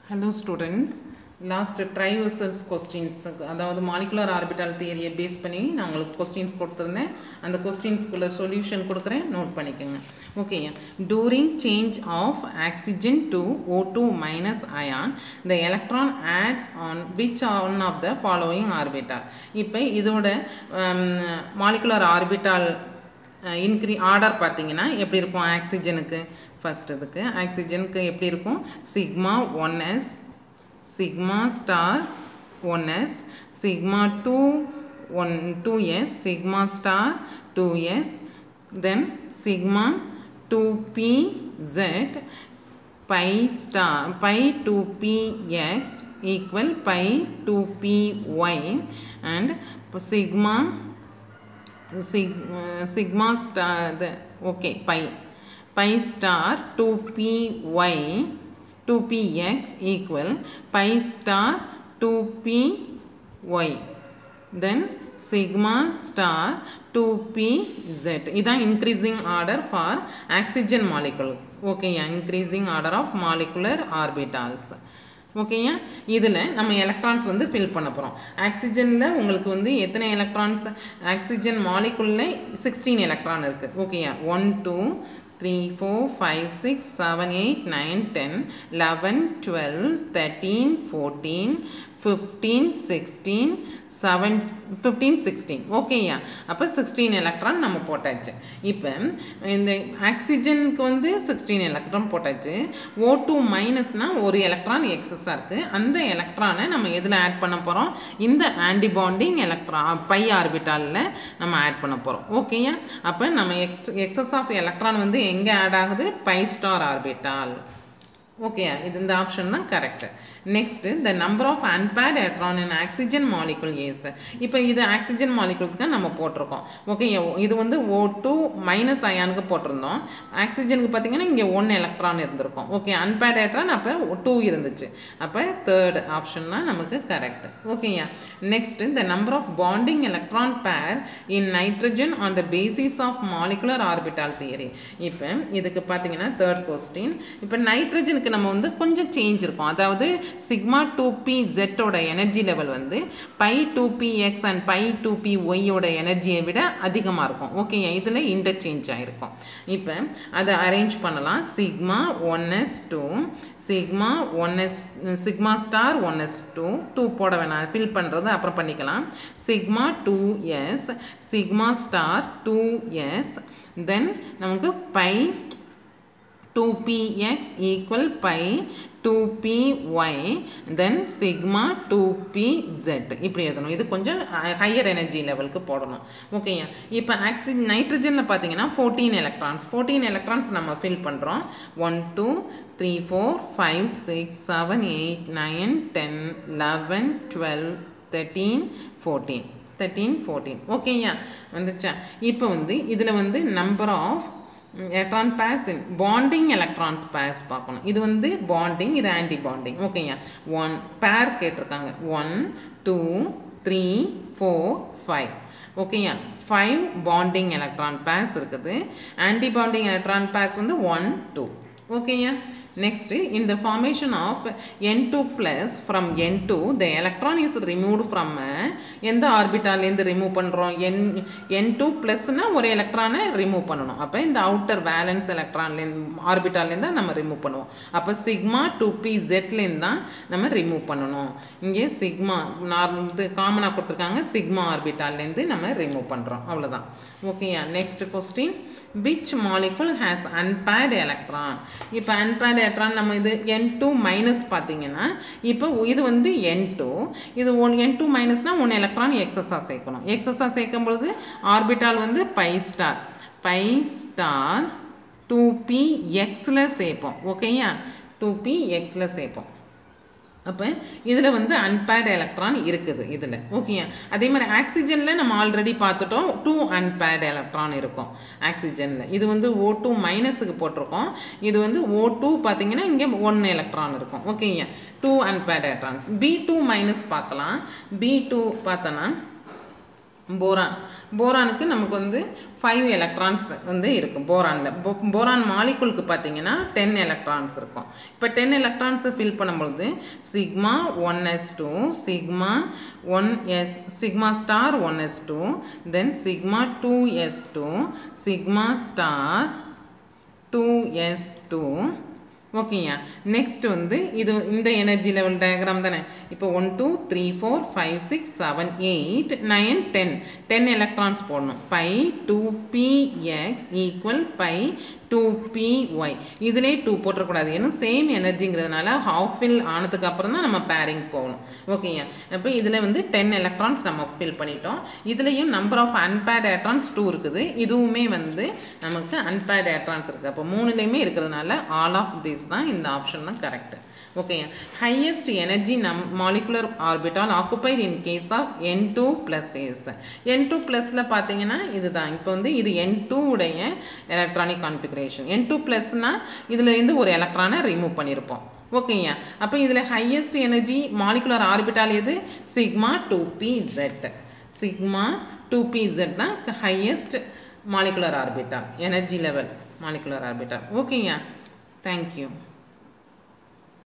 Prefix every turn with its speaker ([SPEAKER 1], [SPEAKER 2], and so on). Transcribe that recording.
[SPEAKER 1] hello students last ட்ரைவர்சல்ஸ் questions அதாவது molecular orbital தியரியை பேஸ் பண்ணி நான் உங்களுக்கு கொஸ்டின்ஸ் கொடுத்துருந்தேன் அந்த கொஸ்டின்ஸ்குள்ள சொல்யூஷன் கொடுக்குறேன் நோட் பண்ணிக்கோங்க okay during change of oxygen to O two minus ion the electron adds on which one of the following orbital இப்போ இதோட மாலிகுலர் ஆர்பிட்டால் இன்க்ரீ ஆர்டர் பார்த்தீங்கன்னா எப்படி இருக்கும் ஆக்சிஜனுக்கு ஃபஸ்ட் இதுக்கு ஆக்சிஜனுக்கு எப்படி இருக்கும் sigma one s sigma star one s sigma two one two s sigma star two s then sigma two p z pi star pi two p x equal pi two p y and sigma sig uh, sigma star the okay pi pi star 2py 2px equal pi star 2py then sigma star 2pz இதான் increasing order for oxygen molecule okay increasing order of molecular orbitals ஓகேயா இதில் நம்ம electrons வந்து fill பண்ண போகிறோம் ஆக்சிஜனில் உங்களுக்கு வந்து எத்தனை எலக்ட்ரான்ஸ் ஆக்சிஜன் மாலிகுலில் சிக்ஸ்டீன் எலக்ட்ரான் இருக்குது ஓகேயா one two three four five six seven eight nine ten eleven twelve thirteen fourteen fifteen sixteen seven fifteen sixteen ஓகேயா அப்போ சிக்ஸ்டீன் எலக்ட்ரான் நம்ம போட்டாச்சு இப்போ இந்த ஆக்சிஜனுக்கு வந்து சிக்ஸ்டீன் எலக்ட்ரான் போட்டாச்சு ஓ டூ மைனஸ்னால் ஒரு எலக்ட்ரான் எக்ஸஸாக இருக்குது அந்த எலக்ட்ரானை நம்ம எதில் ஆட் பண்ண போகிறோம் இந்த ஆன்டிபாண்டிங் எலக்ட்ரான் பை ஆர்பிட்டாலில் நம்ம ஆட் பண்ண போகிறோம் ஓகேயா அப்போ நம்ம எக்ஸ் எக்ஸஸ் ஆஃப் எலக்ட்ரான் வந்து எங்கே ஆட் ஆகுது பை ஸ்டார் ஆர்பிட்டால் ஓகே இது இந்த ஆப்ஷன் தான் correct next the number of unpaired electron in oxygen molecule is இப்போ இது ஆக்சிஜன் மாலிகுலுக்கு தான் நம்ம போட்டிருக்கோம் ஓகே இது வந்து ஓ டூ மைனஸ் அயானுக்கு போட்டிருந்தோம் ஆக்சிஜனுக்கு பார்த்தீங்கன்னா இங்கே ஒன் எலக்ட்ரான் இருந்திருக்கும் ஓகே அன்பேர்ட் எலக்ட்ரான் அப்போ டூ இருந்துச்சு அப்போ தேர்ட் ஆப்ஷன் தான் நமக்கு கரெக்ட் ஓகேயா next the number of bonding electron pair in nitrogen on the basis of molecular orbital theory இப்போ இதுக்கு பார்த்தீங்கன்னா தேர்ட் கொஸ்டின் இப்போ நைட்ரஜனுக்கு நம்ம வந்து கொஞ்சம் சேஞ்ச் இருக்கும் அதாவது சிக்மா டூ பி ஜெட்டோட எனர்ஜி லெவல் வந்து pi two p x and pi two p ஒய்யோட எனர்ஜியை விட அதிகமாக இருக்கும் ஓகே இதில் இன்டர்சேஞ்ச் ஆகிருக்கும் இப்போ அதை அரேஞ்ச் பண்ணலாம் sigma one s two sigma one s sigma star one s two two போட வேணாம் ஃபில் பண்ணுறது அப்புறம் பண்ணிக்கலாம் sigma two s sigma star two s then நமக்கு pi 2px equal pi 2py then sigma 2pz இப்படி எழுதணும் இது கொஞ்சம் ஹையர் எனர்ஜி லெவலுக்கு போடணும் ஓகேயா இப்போ ஆக்சி நைட்ரஜனில் பார்த்தீங்கன்னா ஃபோர்டீன் எலக்ட்ரான்ஸ் ஃபோர்டீன் எலக்ட்ரான்ஸ் நம்ம ஃபில் பண்ணுறோம் one two three four five six seven eight nine ten eleven twelve thirteen fourteen thirteen fourteen ஓகேயா வந்துச்சா இப்போ வந்து இதில் வந்து number of electron pairs bonding electrons pairs பார்க்கணும் இது வந்து பாண்டிங் இது ஆன்டி பாண்டிங் ஓகேங்க ஒன் பேர் கேட்டிருக்காங்க one two three four five ஓகேயா ஃபைவ் பாண்டிங் எலக்ட்ரான் பேர்ஸ் இருக்குது ஆன்டி பாண்டிங் எலக்ட்ரான் பேர்ஸ் வந்து ஒன் டூ ஓகேயா Next, in the formation of N2 plus from N2, the electron is removed from எந்த ஆர்பிட்டாலேருந்து remove பண்ணுறோம் என் என் two ப்ளஸ்னால் ஒரு எலக்ட்ரானை remove பண்ணணும் அப்போ இந்த அவுட்டர் வேலன்ஸ் எலக்ட்ரான்லேருந்து ஆர்பிட்டாலேருந்து தான் நம்ம ரிமூவ் பண்ணுவோம் அப்போ சிக்மா டூ பி ஜெட்லேருந்து தான் நம்ம ரிமூவ் பண்ணணும் இங்கே சிக்மா நார்மல் இது காமனாக கொடுத்துருக்காங்க சிக்மா ஆர்பிட்டாலேருந்து நம்ம ரிமூவ் பண்ணுறோம் அவ்வளோதான் ஓகேயா next question which molecule has unpaired electron இப்போ அன்பேர்டு எலக்ட்ரான் நம்ம இது என் டூ மைனஸ் பார்த்தீங்கன்னா இப்போ இது வந்து என் டூ இது ஒன் என் டூ மைனஸ்னால் ஒன் எலக்ட்ரான் எக்ஸஸாக சேர்க்கணும் எக்ஸஸாக சேர்க்கும் பொழுது ஆர்பிட்டால் வந்து pi star pi star two p எக்ஸில் சேர்ப்போம் ஓகேயா டூ பி எக்ஸில் சேர்ப்போம் அப்போ இதில் வந்து அன்பேர்டு எலக்ட்ரான் இருக்குது இதில் ஓகே அதே மாதிரி ஆக்சிஜனில் நம்ம ஆல்ரெடி பார்த்துட்டோம் டூ அன்பேர்டு எலக்ட்ரான் இருக்கும் ஆக்சிஜனில் இது வந்து ஓ டூ மைனஸுக்கு போட்டிருக்கோம் இது வந்து ஓ டூ பார்த்தீங்கன்னா இங்கே ஒன் எலக்ட்ரான் இருக்கும் ஓகேங்க two unpaired electrons B two minus பார்க்கலாம் பி டூ பார்த்தோன்னா போரான் போரானுக்கு நமக்கு வந்து ஃபைவ் எலக்ட்ரான்ஸ் வந்து இருக்கும் போரானில் போ போரான் மாலிகுலுக்கு பார்த்தீங்கன்னா டென் எலக்ட்ரான்ஸ் இருக்கும் இப்போ டென் எலக்ட்ரான்ஸை ஃபில் பண்ணும்பொழுது sigma one s two sigma one s sigma star one s two then sigma two s two sigma star two s two ஓகேயா நெக்ஸ்ட் வந்து இது இந்த எனர்ஜி லெவல் டயக்ராம் தானே இப்போ one two three four five six seven eight nine ten ten electrons போடணும் pi two p x equal pi two p y இதிலே two போட்டுறக்கூடாது ஏன்னா சேம் எனர்ஜிங்கிறதுனால ஹாஃப் ஃபில் ஆனதுக்கு அப்புறம் தான் நம்ம பேரிங் போகணும் ஓகேயா இப்போ இதில் வந்து டென் எலக்ட்ரான்ஸ் நம்ம ஃபில் பண்ணிட்டோம் இதுலேயும் number of unpaired electrons two இருக்குது இதுவுமே வந்து நமக்கு அன்பேட் எலக்ட்ரான்ஸ் இருக்குது அப்போ மூணுலேயுமே இருக்கிறதுனால ஆல் ஆஃப் திஸ் தான் இந்த ஆப்ஷன் தான் கரெக்ட் ஓகே ஹையஸ்ட் எனர்ஜி நம் molecular orbital occupied in case of N two plus is N two ப்ளஸில் பார்த்தீங்கன்னா இதுதான் இப்போ வந்து இது என் டூ உடைய எலக்ட்ரானிக் கான்ஃபிகரேஷன் என் டூ ப்ளஸ்னால் இதில் இருந்து ஒரு எலக்ட்ரானை ரிமூவ் பண்ணியிருப்போம் ஓகேங்க அப்போ இதில் ஹையஸ்ட் எனர்ஜி மாலிகுலர் ஆர்பிட்டால் எது sigma two p z sigma two p z தான் highest molecular orbital energy level molecular orbital ஓகேங்க தேங்க்யூ